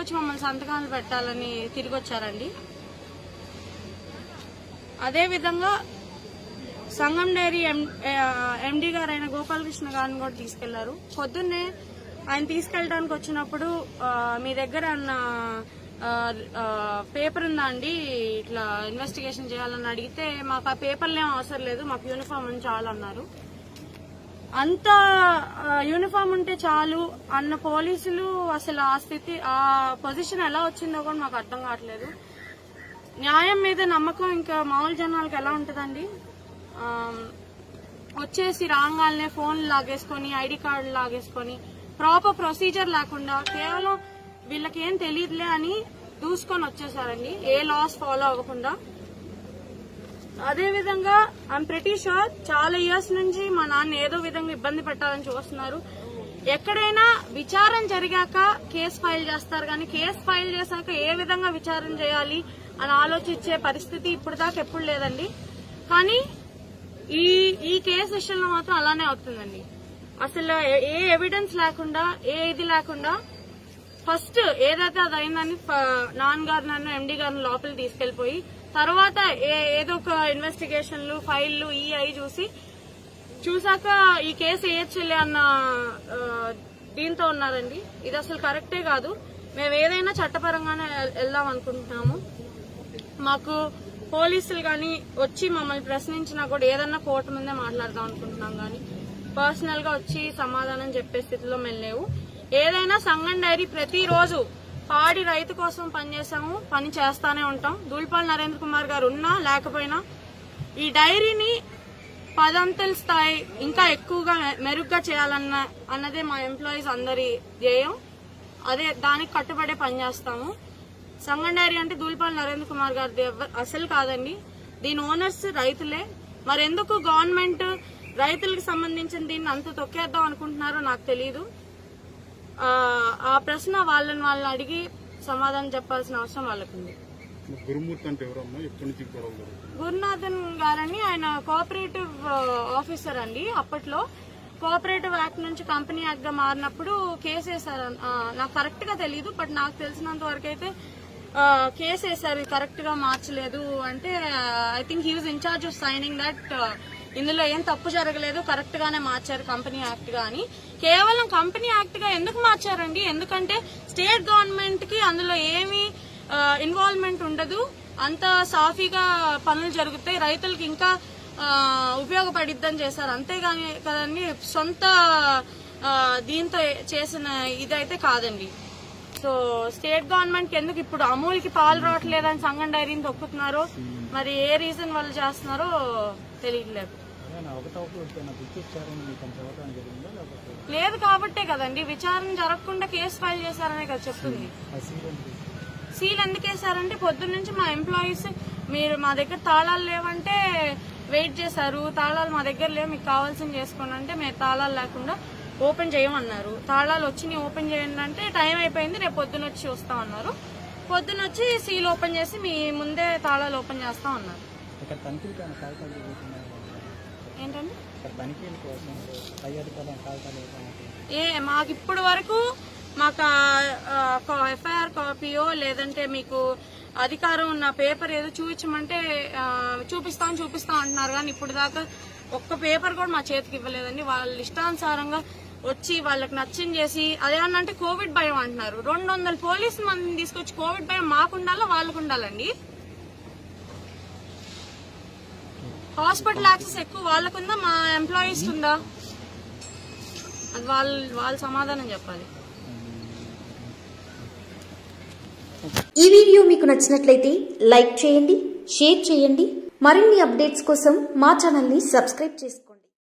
తీసుకొచ్చి మమ్మల్ని సంతకాలు పెట్టాలని తిరిగి వచ్చారండి అదే విధంగా సంగం డైరీ ఎండి గారు అయిన గోపాలకృష్ణ గారిని కూడా తీసుకెళ్లారు పొద్దున్నే ఆయన తీసుకెళ్ళడానికి వచ్చినప్పుడు ఆ, మీ దగ్గర అన్న పేపర్ ఉందా అండి ఇట్లా ఇన్వెస్టిగేషన్ చేయాలని అడిగితే మాకు ఆ పేపర్లు ఏం అవసరం లేదు మాకు యూనిఫామ్ అని చాలు అన్నారు అంత ఆ, యూనిఫామ్ ఉంటే చాలు అన్న పోలీసులు అసలు ఆ స్థితి ఆ పొజిషన్ ఎలా వచ్చిందో కూడా మాకు అర్థం కావట్లేదు న్యాయం మీద నమ్మకం ఇంకా మామూలు జనాలకు ఎలా ఉంటుందండి ఆమ్, వచ్చేసి రాగానే ఫోన్ లాగేసుకొని ఐడి కార్డు లాగేసుకొని ప్రాపర్ ప్రొసీజర్ లేకుండా కేవలం వీళ్ళకి ఏం తెలియదులే అని దూసుకొని వచ్చేసారండి ఏ లాస్ ఫాలో అవ్వకుండా అదే విధంగా ఐఎమ్ ప్రెటీ షూర్ చాలా ఇయర్స్ నుంచి మా నాన్న ఏదో విధంగా ఇబ్బంది పెట్టాలని చూస్తున్నారు ఎక్కడైనా విచారణ జరిగాక కేసు ఫైల్ చేస్తారు కానీ కేసు ఫైల్ చేశాక ఏ విధంగా విచారణ చేయాలి అని ఆలోచించే పరిస్థితి ఇప్పుడు దాకా ఎప్పుడు లేదండి కానీ ఈ ఈ కేసు విషయంలో మాత్రం అలానే అవుతుందండి అసలు ఏ- ఏ ఎవిడెన్స్ లేకుండా ఏ ఇది లేకుండా ఫస్ట్ ఏదైతే అది అయిందని ఫ- నాన్న గారు నన్ను ఎండి గారిని లోపలికి తీసుకెళ్లిపోయి తర్వాత ఏ- ఏదో ఒక ఇన్వెస్టిగేషన్లు ఫైళ్లు ఈ అయి చూసి చూసాక ఈ కేసు వేయచ్చులే అన్న ఆ, దీంతో ఉన్నారండి ఇది అసలు కరెక్టే కాదు మేము ఏదైనా చట్టపరంగానే వెల్- వెళ్దాం అనుకుంటున్నాము మాకు పోలీసులు కానీ వచ్చి మమ్మల్ని ప్రశ్నించినా కూడా ఏదన్నా కోర్టు ముందే మాట్లాడదాం అనుకుంటున్నాం కానీ పర్సనల్ గా వచ్చి సమాధానం చెప్పే స్థితిలో మేము లేవు ఏదైనా సంగం డైరీ ప్రతిరోజు పాడి రైతు కోసం పనిచేసాము పని చేస్తానే ఉంటాం దూల్పాల్ నరేంద్ర కుమార్ గారు ఉన్నా లేకపోయినా ఈ డైరీని పదంతల స్థాయి ఇంకా ఎక్కువగా మె- మెరుగ్గా చేయాలన్న అన్నదే మా ఎంప్లాయీస్ అందరి ధ్యేయం అదే దానికి కట్టుబడే పనిచేస్తాము సంగం డైరీ అంటే దూల్పాల్ నరేంద్ర కుమార్ గారిది ఎవ్వ- అసలు కాదండి దీని ఓనర్స్ రైతులే మరి ఎందుకు గవర్నమెంట్ రైతులకు సంబంధించిన దీన్ని అంత తొక్కేద్దాం అనుకుంటున్నారో నాకు తెలియదు ఆ, ఆ ప్రశ్న వాళ్ళని వాళ్ళని అడిగి సమాధానం చెప్పాల్సిన అవసరం వాళ్ళకుంది గురుమూర్తి అంటే ఎవరమ్మా ఎప్పటి నుంచి గొడవ జరుగుతుంది గురునాథన్ గారని ఆయన కోఆపరేటివ్ ఆఫీసర్ అండి అప్పట్లో కోఆపరేటివ్ యాక్ట్ నుంచి కంపెనీ యాక్ట్ గా మారినప్పుడు కేసు వేశారు ఆ, నాకు కరెక్ట్ గా తెలియదు బట్ నాకు తెలిసినంత వరకు అయితే ఆ, కేసు వేశారు ఇది కరెక్ట్ గా మార్చలేదు అంటే I think he in charge of signing that ఇందులో ఏం తప్పు జరగలేదు కరెక్ట్ గానే మార్చారు కంపెనీ యాక్ట్ గా అని కేవలం కంపెనీ యాక్ట్ గా ఎందుకు మార్చారండి ఎందుకంటే స్టేట్ గవర్నమెంట్ కి అందులో ఏమీ ఇన్వాల్వ్మెంట్ ఉండదు అంత సాఫీగా పనులు జరుగుతాయి రైతులకి ఇంకా ఆ, ఉపయోగపడిద్దని చేశారు అంతేగాని కదండి సొంత ఆ, దీంతో చేసిన ఇదైతే కాదండి సో స్టేట్ గవర్నమెంట్ కి ఎందుకు ఇప్పుడు అమూల్ కి పాలు రావట్లేదని సంగం డైరీని తొక్కుతున్నారో మరి ఏ రీజన్ వాళ్ళు చేస్తున్నారో తెలియట్లేదు లేదు కాబట్టే కదండి విచారణ జరగకుండా కేసు ఫైల్ చేశారనే కదా చెప్తుంది సీల్ ఎందుకు వేశారంటే పొద్దున్న నుంచి మా ఎంప్లాయీస్ మీరు మా దగ్గర తాళాలు లేవంటే వెయిట్ చేశారు తాళాలు మా దగ్గర లేవు మీకు కావాల్సింది చేసుకోండి అంటే మేము తాళాలు లేకుండా ఓపెన్ చేయమన్నారు తాళాలు వచ్చి ఓపెన్ చేయండి అంటే టైం అయిపోయింది రేపు పొద్దున వచ్చి చూస్తామన్నారు పొద్దున వచ్చి సీల్ ఓపెన్ చేసి మీ ముందే తాళాలు ఓపెన్ చేస్తాం అన్నారు ఇక్కడ తనిఖీలు కానీ కాగితాలు జరుగుతున్నాయి ఏంటండి ఇక్కడ తనిఖీల కోసం పై అధికారులు కాగితాలు ఇవ్వడానికి ఏ మాకు ఇప్పటి వరకు మాకు ఎఫ్ఐఆర్ కాపీయో లేదంటే మీకు అధికారం ఉన్న పేపర్ ఏదో చూపించమంటే ఆ, చూపిస్తాం చూపిస్తాం అంటున్నారు కానీ ఇప్పుడు దాకా ఒక్క పేపర్ కూడా మా చేతికి ఇవ్వలేదండి వాళ్ళ ఇష్టానుసారంగా వచ్చి వాళ్ళకి నచ్చం చేసి అదేమన్నంటే కోవిడ్ భయం అంటున్నారు రెండు వందల పోలీసు మందిని తీసుకొచ్చి కోవిడ్ భయం మాకు ఉండాలా వాళ్ళకు ఉండాలండి హాస్పిటల్ యాక్సెస్ ఎక్కువ వాళ్ళకుందా మా ఎంప్లాయీస్ ఉందా అది వాళ్ళు వాళ్ళు సమాధానం చెప్పాలి ఈ వీడియో మీకు నచ్చినట్లయితే లైక్ చేయండి షేర్ చేయండి మరిన్ని అప్డేట్స్ కోసం మా ఛానల్ని సబ్స్క్రైబ్ చేసుకోండి